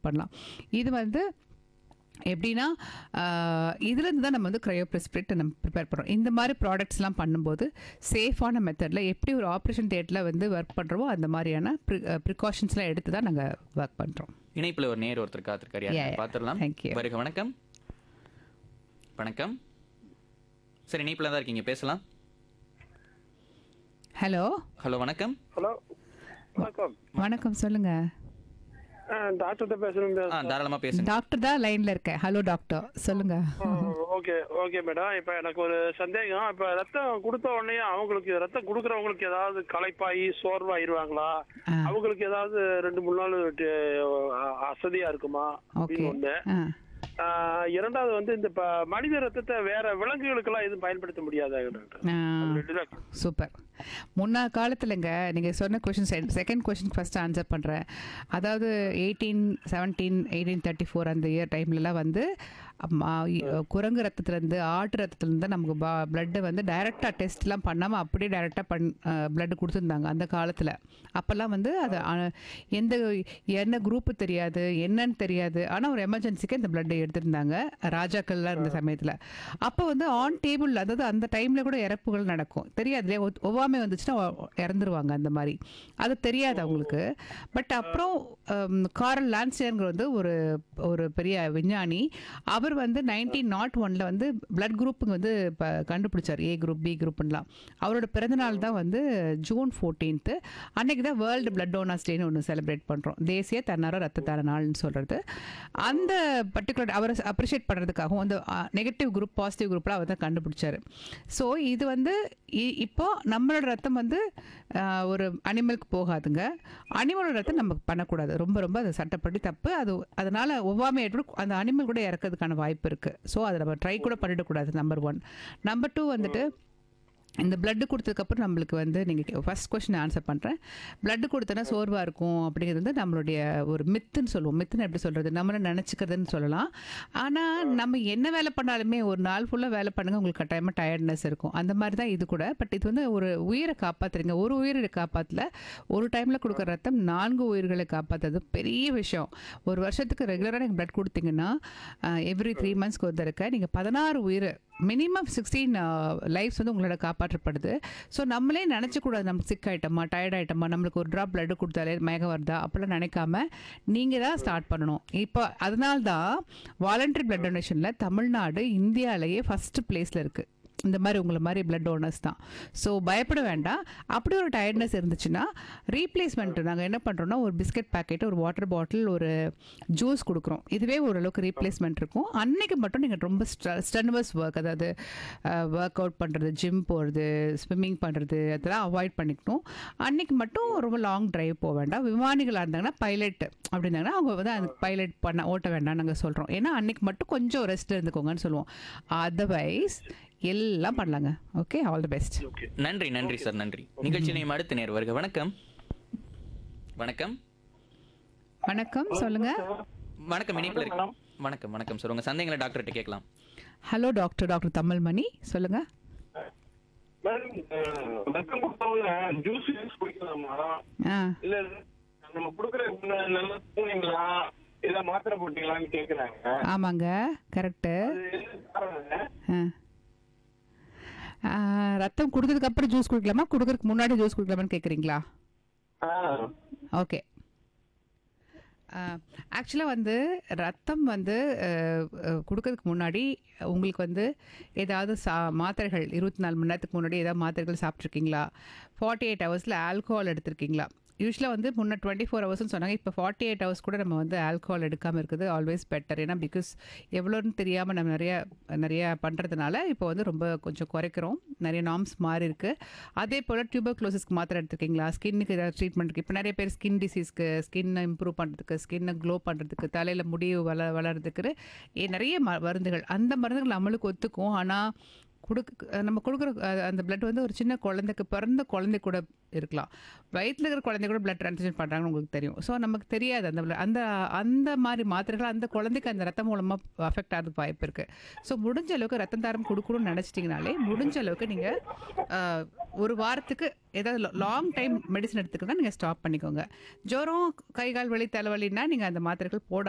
பண்ணலாம் இது வந்து எப்படின்னா இதுலேருந்து தான் நம்ம வந்து க்ரையோ ப்ரெஸ்பிரிட் நம்ம ப்ரிப்பேர் பண்ணுறோம் இந்த மாதிரி ப்ராடக்ட்ஸ்லாம் பண்ணும்போது சேஃபான மெத்தடில் எப்படி ஒரு ஆப்ரேஷன் தேட்டரில் வந்து ஒர்க் பண்ணுறோமோ அந்த மாதிரியான ப்ரிகாஷன்ஸ்லாம் எடுத்து தான் நாங்கள் ஒர்க் பண்ணுறோம் இணைப்புல ஒரு நேர் ஒருத்தர் காத்திருக்காரு Yeah, யாருன்னு yeah. பார்த்துடலாம் Thank you. வருக வணக்கம் வணக்கம் சரி இணைப்புல தான் இருக்கீங்க பேசலாம் ஹலோ ஹலோ வணக்கம் ஹலோ வணக்கம் வணக்கம் சொல்லுங்கள் ஆ, டாக்டர்கிட்ட பேசணும் ஆ தாராளமா பேசுங்க டாக்டர் தான் லைனில் இருக்கேன் ஹலோ டாக்டர் சொல்லுங்கள் ஓகே ஓகே மேடம் இப்போ எனக்கு ஒரு சந்தேகம் இப்போ ரத்தம் கொடுத்த உடனே அவங்களுக்கு ரத்தம் கொடுக்குறவங்களுக்கு ஏதாவது களைப்பாகி சோர்வாயிருவாங்களா ஆ. அவங்களுக்கு ஏதாவது ரெண்டு மூணு நாள் ட- அ- அசதியா இருக்குமா ஓகே அப்படின்னு ஒண்ணு ஆ ஆ, இரண்டாவது வந்து இந்த ப- மனித ரத்தத்தை வேற விலங்குகளுக்கெல்லாம் எதுவும் பயன்படுத்த முடியாதா டாக்டர் ஆ. அது ரெண்டு தான். சூப்பர் முன்னா காலத்துலங்க நீங்கள் சொன்ன question second question first answer பண்ணுறேன் அதாவது eighteen seventeen eighteen thirty four அந்த இயர் டைம்லலாம் வந்து அம்மா, இ- குரங்கு ரத்தத்துலேருந்து ஆட்டு ரத்தத்துலேருந்து நமக்கு பா பிளட்டை வந்து டைரெக்டாக டெஸ்ட்லாம் பண்ணாமல் அப்படியே டைரெக்டாக பண் பிளட் கொடுத்துருந்தாங்க அந்த காலத்தில் அப்போல்லாம் வந்து அது அ- எந்த என்ன குரூப்பு தெரியாது என்னன்னு தெரியாது ஆனால் ஒரு எமர்ஜென்சிக்கு இந்த பிளட்டை எடுத்திருந்தாங்க ராஜாக்கள்லாம் இருந்த சமயத்தில் அப்போ வந்து ஆன் டேபிள் அதாவது அந்த டைமில் கூட இறப்புகள் நடக்கும் தெரியாது இல்லையா ஒத்- ஒவ்வாமை வந்துச்சுன்னா ஒ- இறந்துருவாங்க அந்த மாதிரி அது தெரியாது அவங்களுக்கு பட் அப்புறம் காரல் லான்சியருங்கிற வந்து ஒரு ஒரு பெரிய விஞ்ஞானி அவர் வந்து நைன்டீன் நாட் ஒனில் வந்து பிளட் குரூப்புங்க வந்து இப்போ கண்டுபிடிச்சார் ஏ குரூப் பி குரூப்லாம் அவரோட பிறந்தநாள் தான் வந்து ஜூன் ஃபோர்டீன்த்து அன்னைக்கு தான் வேர்ல்டு பிளட் டோனர்ஸ் டேன்னு ஒன்று செலிப்ரேட் பண்ணுறோம் தேசிய தன்னார ரத்த தான நாள்னு சொல்கிறது அந்த பர்டிகுலர் அவரை அப்ரிஷியேட் பண்ணுறதுக்காகவும் அந்த நெகட்டிவ் குரூப் பாசிட்டிவ் குரூப்லாம் அவர் தான் கண்டுபிடிச்சாரு ஸோ இது வந்து இ- இப்போ நம்மளோட ரத்தம் வந்து ஆஹ், ஒரு அனிமலுக்கு போகாதுங்க அனிமலோட ரத்தம் நமக்கு பண்ணக்கூடாது ரொம்ப ரொம்ப அது சட்டப்படி தப்பு அது அதனால் ஒவ்வாமை ஏற்படும் அந்த அனிமல் கூட இறக்கிறதுக்கான வாய்ப்பு இருக்குது ஸோ அதை நம்ம ட்ரை கூட பண்ணிடக்கூடாது நம்பர் ஒன் நம்பர் டூ வந்துட்டு இந்த பிளட்டு கொடுத்ததுக்கப்புறம் நம்மளுக்கு வந்து நீங்கள் ஃபர்ஸ்ட் கொஸ்டின் ஆன்சர் பண்ணுறேன் பிளட்டு கொடுத்தனா சோர்வாக இருக்கும் அப்படிங்கிறது வந்து நம்மளுடைய ஒரு மித்துன்னு சொல்லுவோம் மித்துன்னு எப்படி சொல்கிறது நம்மளை நினச்சிக்கிறதுன்னு சொல்லலாம் ஆனால் நம்ம என்ன வேலை பண்ணாலுமே ஒரு நாள் ஃபுல்லாக வேலை பண்ணுங்க உங்களுக்கு கட்டாயமாக டயர்ட்னஸ் இருக்கும் அந்த மாதிரி தான் இது கூட பட் இது வந்து ஒரு உயிரை காப்பாற்றுறீங்க ஒரு உயிரை காப்பாற்றல ஒரு டைமில் கொடுக்குற ரத்தம் நான்கு உயிர்களை காப்பாற்றுறது பெரிய விஷயம் ஒரு வருஷத்துக்கு ரெகுலராக நீங்கள் பிளட் கொடுத்தீங்கன்னா எவ்ரி த்ரீ மந்த்ஸ்க்கு ஒரு தடவை நீங்கள் பதினாறு உயிர் மினிமம் சிக்ஸ்டீன் லைஃப்ஸ் வந்து உங்களோட காப்பாற்றப்படுது ஸோ நம்மளே நினச்சக்கூடாது நமக்கு சிக் ஆகிட்டோமா டயர்ட் ஆகிட்டோமா நம்மளுக்கு ஒரு ட்ராப் பிளட் கொடுத்தாலே மயக்கம் வருதா அப்படிலாம் நினைக்காம நீங்கள் தான் ஸ்டார்ட் பண்ணணும் இப்போ அதனால தான் வாலண்டரி பிளட் டொனேஷனில் தமிழ்நாடு இந்தியாவிலேயே ஃபஸ்ட்டு பிளேஸில் இருக்குது இந்த மாதிரி உங்களை மாதிரி பிளட் டோனர்ஸ் தான் ஸோ பயப்பட வேண்டாம் அப்படி ஒரு டயர்ட்னஸ் இருந்துச்சுன்னா ரீப்ளேஸ்மெண்ட் நாங்கள் என்ன பண்ணுறோம்னா ஒரு பிஸ்கட் பேக்கெட் ஒரு வாட்டர் பாட்டில் ஒரு ஜூஸ் கொடுக்குறோம் இதுவே ஓரளவுக்கு ரீப்ளேஸ்மெண்ட் இருக்கும் அன்னைக்கு மட்டும் நீங்கள் ரொம்ப ஸ்டன்வர்ஸ் ஒர்க் அதாவது ஒர்க் அவுட் பண்ணுறது ஜிம் போகிறது ஸ்விம்மிங் பண்ணுறது அதெல்லாம் அவாய்ட் பண்ணிக்கணும் அன்னைக்கு மட்டும் ரொம்ப லாங் டிரைவ் போக வேண்டாம் விமானிகளாக இருந்தாங்கன்னா பைலட் அப்படின்னாங்கன்னா அவங்க வந்து அந்த பைலட் பண்ண ஓட்ட வேண்டாம் நாங்கள் சொல்கிறோம் ஏன்னா அன்னைக்கு மட்டும் கொஞ்சம் ரெஸ்ட் இருந்துக்கோங்கன்னு சொல்லுவோம் அதர்வைஸ் எல்லாம் பண்ணலாங்க okay all the best okay நன்றி நன்றி சார் நன்றி நிகழ்ச்சி நேம் அடுத்த நேர் வருக வணக்கம் வணக்கம் வணக்கம் சொல்லுங்க வணக்கம் இணைப்புல இருக்கு வணக்கம் வணக்கம் சார் உங்க சந்தேகங்களை டாக்டர்கிட்ட கேட்கலாம் ஹலோ டாக்டர் டாக்டர் தமிழ்மணி சொல்லுங்க மேடம் ரத்தம் கொடுத்தவங்க ஜூஸ் யூஸ் குடிக்கலாமா ஆ இல்ல நம்ம குடுக்குற நல்லா தூங்குனீங்களா இல்ல மாத்திரை போட்டீங்களான்னு கேக்குறாங்க ஆமாங்க கரெக்டு அது என்ன காரணங்க? ஆ ரத்தம் கொடுத்ததுக்கு அப்புறம் ஜூஸ் குடிக்கலாமா கொடுக்கறதுக்கு முன்னாடி ஜூஸ் குடிக்கலாமான்னு கேட்குறீங்களா ஆ, ஓகே ஆக்சுவலாக வந்து ரத்தம் வந்து அஹ், அஹ், கொடுக்கறதுக்கு முன்னாடி உங்களுக்கு வந்து ஏதாவது சா மாத்திரைகள் இருபத்தி நாலு மணி நேரத்துக்கு முன்னாடி ஏதாவது மாத்திரைகள் சாப்பிட்ருக்கீங்களா ஃபார்ட்டி எயிட் ஹவர்ஸில் ஆல்கோஹால் எடுத்திருக்கீங்களா யூஸ்வலாக வந்து முன்ன டுவெண்ட்டி ஃபோர் ஹவர்ஸ்னு சொன்னாங்க இப்போ ஃபார்ட்டி எயிட் ஹவர்ஸ் கூட நம்ம வந்து ஆல்கோஹால் எடுக்காமல் இருக்குது ஆல்வேஸ் பெட்டர் ஏன்னா பிகாஸ் எவ்வளோன்னு தெரியாமல் நம்ம நிறைய நிறைய பண்ணுறதுனால இப்போ வந்து ரொம்ப கொஞ்சம் குறைக்கிறோம் நிறைய நார்ம்ஸ் மாறி இருக்கு அதே போல் டியூபர் க்ளோசிஸ்க்கு மாத்திரை எடுத்துருக்கீங்களா ஸ்கின்னுக்கு ஏதாவது ட்ரீட்மெண்ட் இருக்குது இப்போ நிறைய பேர் ஸ்கின் டிசீஸ்க்கு ஸ்கின்னை இம்ப்ரூவ் பண்ணுறதுக்கு ஸ்கின்னை க்ளோ பண்ணுறதுக்கு தலையில் முடி வள வளர்றதுக்கு ஏ, நிறைய ம மருந்துகள் அந்த மருந்துகள் நம்மளுக்கு ஒத்துக்கும் ஆனால் கொடுக்க நம்ம கொடுக்குற அஹ், அந்த பிளட் வந்து ஒரு சின்ன குழந்தைக்கு பிறந்த குழந்தை கூட இருக்கலாம் வயிற்றில் இருக்கிற குழந்தை கூட பிளட் ட்ரான்ஸ்ஃபியூஷன் பண்ணுறாங்கன்னு உங்களுக்கு தெரியும் ஸோ நமக்கு தெரியாது அந்த blood- அந்த அந்த மாதிரி மாத்திரைகள் அந்த குழந்தைக்கு அந்த ரத்தம் மூலமாக அஃபெக்ட் ஆகிறதுக்கு வாய்ப்பு இருக்குது ஸோ முடிஞ்ச அளவுக்கு ரத்தம் தாரம் கொடுக்கணும்னு நினச்சிட்டிங்கனாலே முடிஞ்ச அளவுக்கு நீங்கள் ஒரு வாரத்துக்கு ஏதாவது லாங் டைம் மெடிசன் எடுத்துக்கிறதா நீங்கள் ஸ்டாப் பண்ணிக்கோங்க ஜுரம் கை கால் வலி தலைவலின்னா நீங்கள் அந்த மாத்திரைகள் போட